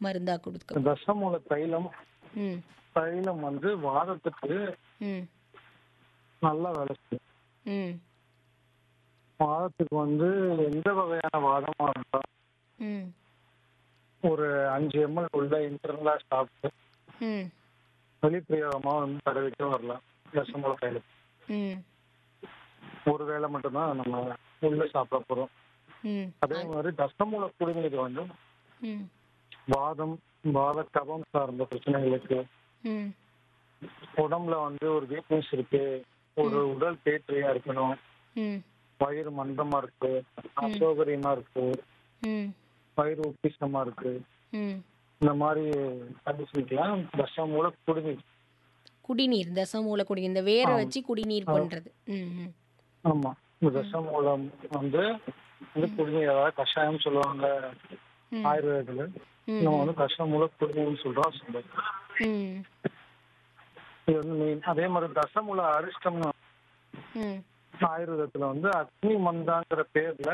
மருந்தா கொடுக்க தசமூல தைலம் ம் தைலம் வந்து வாதத்துக்கு ம் நல்லா வேலை செய்யும் ம் வாதத்துக்கு வந்து எந்த வகையான வாதமா இருந்தா ம் ஒரு அஞ்சு எம்எல் உள்ள இன்டர்னலா சாப்பிட்டு ம் வெளிப்பிரயோகமா வந்து தடவிட்டு வரலாம் தசமூல தைலம் ம் ஒரு வேளை மட்டும்தான் நம்ம உள்ள சாப்பிட போறோம் ம் அதே மாதிரி தசமூல குடிநீர் வந்து ம் வாதம் வாத கபம் சார்ந்த பிரச்சனைகளுக்கு ம் உடம்புல வந்து ஒரு வீக்னஸ் இருக்கு ஒரு உடல் தேற்றியா இருக்கணும் ம் வயிறு மந்தமா இருக்கு அசௌகரியமா இருக்கு ம் வயிறு உப்பிசமா இருக்கு ம் இந்த மாதிரி கண்டிஷனுக்கெல்லாம் தசமூல குடிநீர் குடிநீர் தசமூல குடிநீர் இந்த வேரை வச்சு குடிநீர் பண்றது ம் ம் ஆமா இந்த தசமூலம் வந்து வந்து குடிநீர் அதாவது கஷாயம் சொல்லுவாங்க ம். ஆயுர்வேதத்துல ம். நம்ம வந்து தசமூல குடிநீர்னு சொல்றோம் சொல்றோம் ம் இது வந்து மெயின் அதே மாதிரி தசமூல அரிஷ்டம் ம் ஆயுர்வேதத்துல வந்து அக்னி மந்தாங்கிற பேர்ல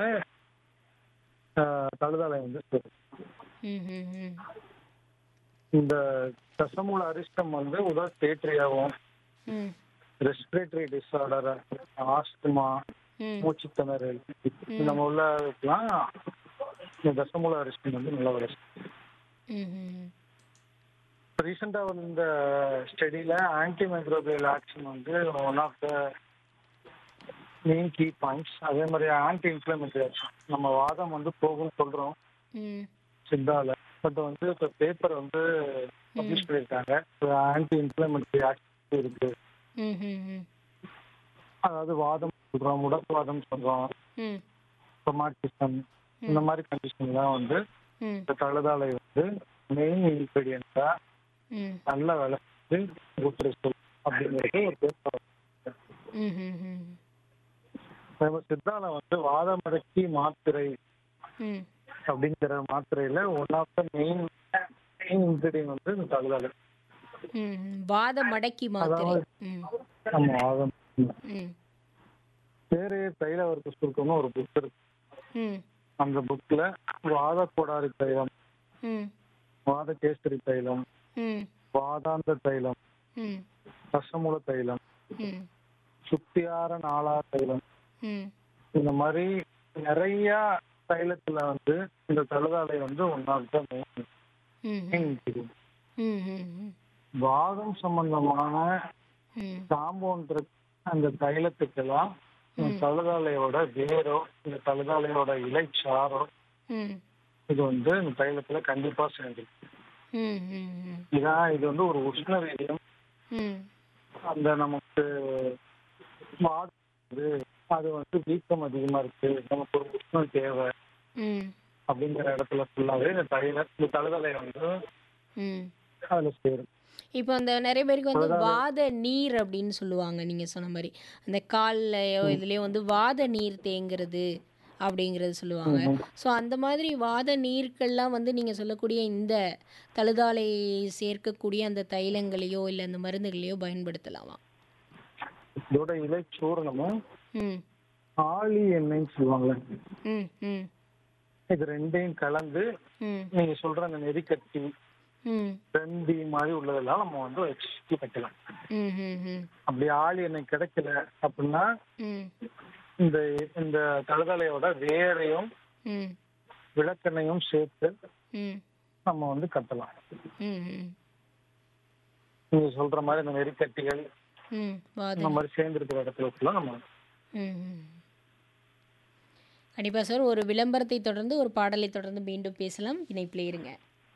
ஆஹ், தழுதாலை வந்து சொல்லுது. ம் ம் ம் இந்த தசமூல அரிஷ்டம் வந்து உடல் தேற்றியாகவும் ம் ரெஸ்பிரேட்டரி டிஸார்டர் ஆஸ்துமா ம் மூச்சு திணறல் இந்த மாதிரி உள்ளதுக்கெல்லாம் இந்த தசமூல அரிஷ்டம் வந்து நல்ல வேலை செய்யும். ம் ம் ரீசெண்டா இந்த ஸ்டடியில ஆன்டி மைக்ரோபியல் ஆக்ஷன் வந்து one of the main key points அதே மாதிரி ஆன்டி இன்ஃபிளமேட்டரி ஆக்ஷன் நம்ம வாதம் வந்து போகும்னு சொல்றோம் ம் சித்தால பட் வந்து இப்போ பேப்பர் வந்து பப்ளிஷ் பண்ணியிருக்காங்க ஆன்டி இன்ஃபிளமேட்டரி ஆக்ஷன் இருக்கு ம் ம் ம் அதாவது வாதம் சொல்றோம் முடக்குவாதம் சொல்றோம் ம் ரொமாட்டிசம் இந்த மாதிரி கண்டிஷன்லாம் வந்து ம் இந்த தழுதாலை வந்து மெயின் இன்கிரீடியன்ஸா ம் நல்ல வேலை செஞ்சு ஊத்துறது அப்படிங்கிறது ஒரு பேப்பர் ம் ம் ம் நம்ம சித்தால வந்து வாதமடக்கி மாத்திரை ம் அப்படிங்கிற மாத்திரையில one of the main main ingredient வந்து இந்த தழுதாலை ம் ம். வாத மடக்கி மாத்திரை ம் நம்ம வாதம் ம் பேரே தைலவர்க்கு சுருக்கம்னு ஒரு புக் இருக்கு ம் அந்த புக்ல வாத கோடாரி தைலம் ம் வாத கேசரி தைலம் ம் வாதாந்த தைலம் ம் ரசமூல தைலம் ம் சுத்தியார நாளா தைலம் ம் இந்த மாதிரி நிறைய தைலத்துல வந்து இந்த தழுதாலை வந்து ஒன் ஆஃப் த மெயின் ம் ingredient. ம் ம் ம் வாதம் சம்பந்தமான ம் காம்பவுண்ட் அந்த தைலத்துக்கெல்லாம் இந்த தழுதாலையோட வேரோ இந்த தழுதாலையோட இலைச்சாரோ ம் இது வந்து இந்த தைலத்துல கண்டிப்பா சேர்ந்துருக்கு ம் ம் ம் இதான் இது வந்து ஒரு உஷ்ண வீரியம் ம் அந்த நமக்கு வாதம் வந்து அது வந்து வீக்கம் அதிகமா இருக்கு நமக்கு ஒரு உஷ்ணம் தேவை ம் அப்படிங்கிற இடத்துல ஃபுல்லாவே இந்த தைல இந்த தழுதலை வந்து ம் அதுல சேரும் இப்போ அந்த நிறைய பேருக்கு வந்து வாத நீர் அப்படின்னு சொல்லுவாங்க நீங்கள் சொன்ன மாதிரி அந்த கால்லையோ இதுலேயோ வந்து வாத நீர் தேங்குறது அப்படிங்கிறது சொல்லுவாங்க ஸோ அந்த மாதிரி வாத நீர்கள்லாம் வந்து நீங்கள் சொல்லக்கூடிய இந்த தழுதாலை சேர்க்கக்கூடிய அந்த தைலங்களையோ இல்லை அந்த மருந்துகளையோ பயன்படுத்தலாமா இதோட இலைச்சூரணமும் ம் ஆளி எண்ணெய்ன்னு சொல்லுவாங்கல்ல ம் ம் இது ரெண்டையும் கலந்து ம் நீங்க சொல்ற அந்த நெறிக்கட்டி ம் வெந்தி மாதிரி உள்ளதெல்லாம் நம்ம வந்து வச்சு வைக்கலாம் ம் ம் ம் அப்படி ஆளி எண்ணெய் கிடைக்கல அப்படின்னா ம் இந்த இந்த தழுதலையோட வேரையும் ம் விளக்கெண்ணையும் சேர்த்து ம் நம்ம வந்து கட்டலாம் ம் ம் நீங்க சொல்ற மாதிரி இந்த நெறிக்கட்டிகள் ம் வாத இந்த மாதிரி சேர்ந்துருக்கிற இடத்துல ஃபுல்லா நம்ம ம் கண்டிப்பாக சார் ஒரு விளம்பரத்தை தொடர்ந்து ஒரு பாடலை தொடர்ந்து மீண்டும் பேசலாம் இணைப்பில் இருங்க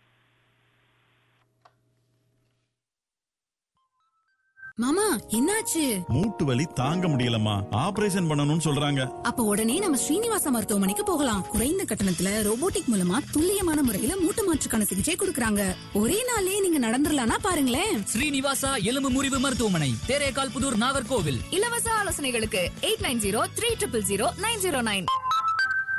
மாமா என்னாச்சு மூட்டு வலி தாங்க முடியலம்மா ஆபரேஷன் பண்ணணும்னு சொல்றாங்க அப்ப உடனே நம்ம ஸ்ரீனிவாச மருத்துவமனைக்கு போகலாம் குறைந்த கட்டணத்துல ரோபோட்டிக் மூலமா துல்லியமான முறையில மூட்டு மாற்றுக்கான சிகிச்சை கொடுக்கறாங்க ஒரே நாளே நீங்க நடந்துடலாம்னா பாருங்களேன் ஸ்ரீனிவாசா எலும்பு முறிவு மருத்துவமனை தேரேகால் புதூர் நாகர்கோவில் இலவச ஆலோசனைகளுக்கு eight nine zero three triple zero nine zero nine